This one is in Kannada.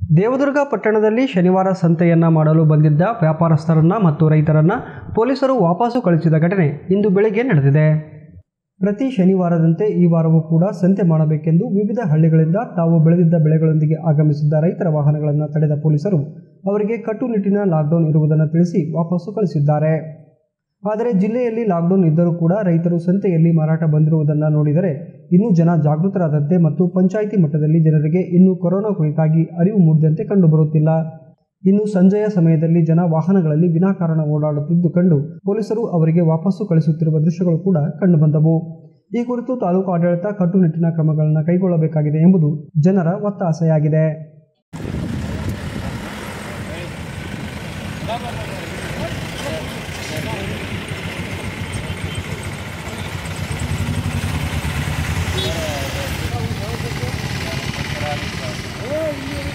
ದೇವದುರ್ಗ ಪಟ್ಟಣದಲ್ಲಿ ಶನಿವಾರ ಸಂತೆಯನ್ನ ಮಾಡಲು ಬಂದಿದ್ದ ವ್ಯಾಪಾರಸ್ಥರನ್ನ ಮತ್ತು ರೈತರನ್ನ ಪೊಲೀಸರು ವಾಪಸ್ಸು ಕಳಿಸಿದ ಘಟನೆ ಇಂದು ಬೆಳಗ್ಗೆ ನಡೆದಿದೆ ಪ್ರತಿ ಶನಿವಾರದಂತೆ ಈ ವಾರವೂ ಕೂಡ ಸಂತೆ ಮಾಡಬೇಕೆಂದು ವಿವಿಧ ಹಳ್ಳಿಗಳಿಂದ ತಾವು ಬೆಳೆದಿದ್ದ ಬೆಳೆಗಳೊಂದಿಗೆ ಆಗಮಿಸಿದ್ದ ರೈತರ ವಾಹನಗಳನ್ನು ತಡೆದ ಪೊಲೀಸರು ಅವರಿಗೆ ಕಟ್ಟುನಿಟ್ಟಿನ ಲಾಕ್ಡೌನ್ ಇರುವುದನ್ನು ತಿಳಿಸಿ ವಾಪಸ್ಸು ಕಳಿಸಿದ್ದಾರೆ ಆದರೆ ಜಿಲ್ಲೆಯಲ್ಲಿ ಲಾಕ್ಡೌನ್ ಇದ್ದರೂ ಕೂಡ ರೈತರು ಸಂತೆಯಲ್ಲಿ ಮಾರಾಟ ಬಂದಿರುವುದನ್ನು ನೋಡಿದರೆ ಇನ್ನೂ ಜನ ಜಾಗೃತರಾದಂತೆ ಮತ್ತು ಪಂಚಾಯಿತಿ ಮಟ್ಟದಲ್ಲಿ ಜನರಿಗೆ ಇನ್ನೂ ಕೊರೋನಾ ಕುರಿತಾಗಿ ಅರಿವು ಮೂಡಿದಂತೆ ಕಂಡುಬರುತ್ತಿಲ್ಲ ಇನ್ನು ಸಂಜೆಯ ಸಮಯದಲ್ಲಿ ಜನ ವಾಹನಗಳಲ್ಲಿ ವಿನಾಕಾರಣ ಓಡಾಡುತ್ತಿದ್ದು ಕಂಡು ಪೊಲೀಸರು ಅವರಿಗೆ ವಾಪಸ್ಸು ಕಳಿಸುತ್ತಿರುವ ದೃಶ್ಯಗಳು ಕೂಡ ಕಂಡುಬಂದವು ಈ ಕುರಿತು ತಾಲೂಕು ಆಡಳಿತ ಕಟ್ಟುನಿಟ್ಟಿನ ಕ್ರಮಗಳನ್ನು ಕೈಗೊಳ್ಳಬೇಕಾಗಿದೆ ಎಂಬುದು ಜನರ ಒತ್ತಾಸೆಯಾಗಿದೆ ಓ ಇಲ್ಲಿ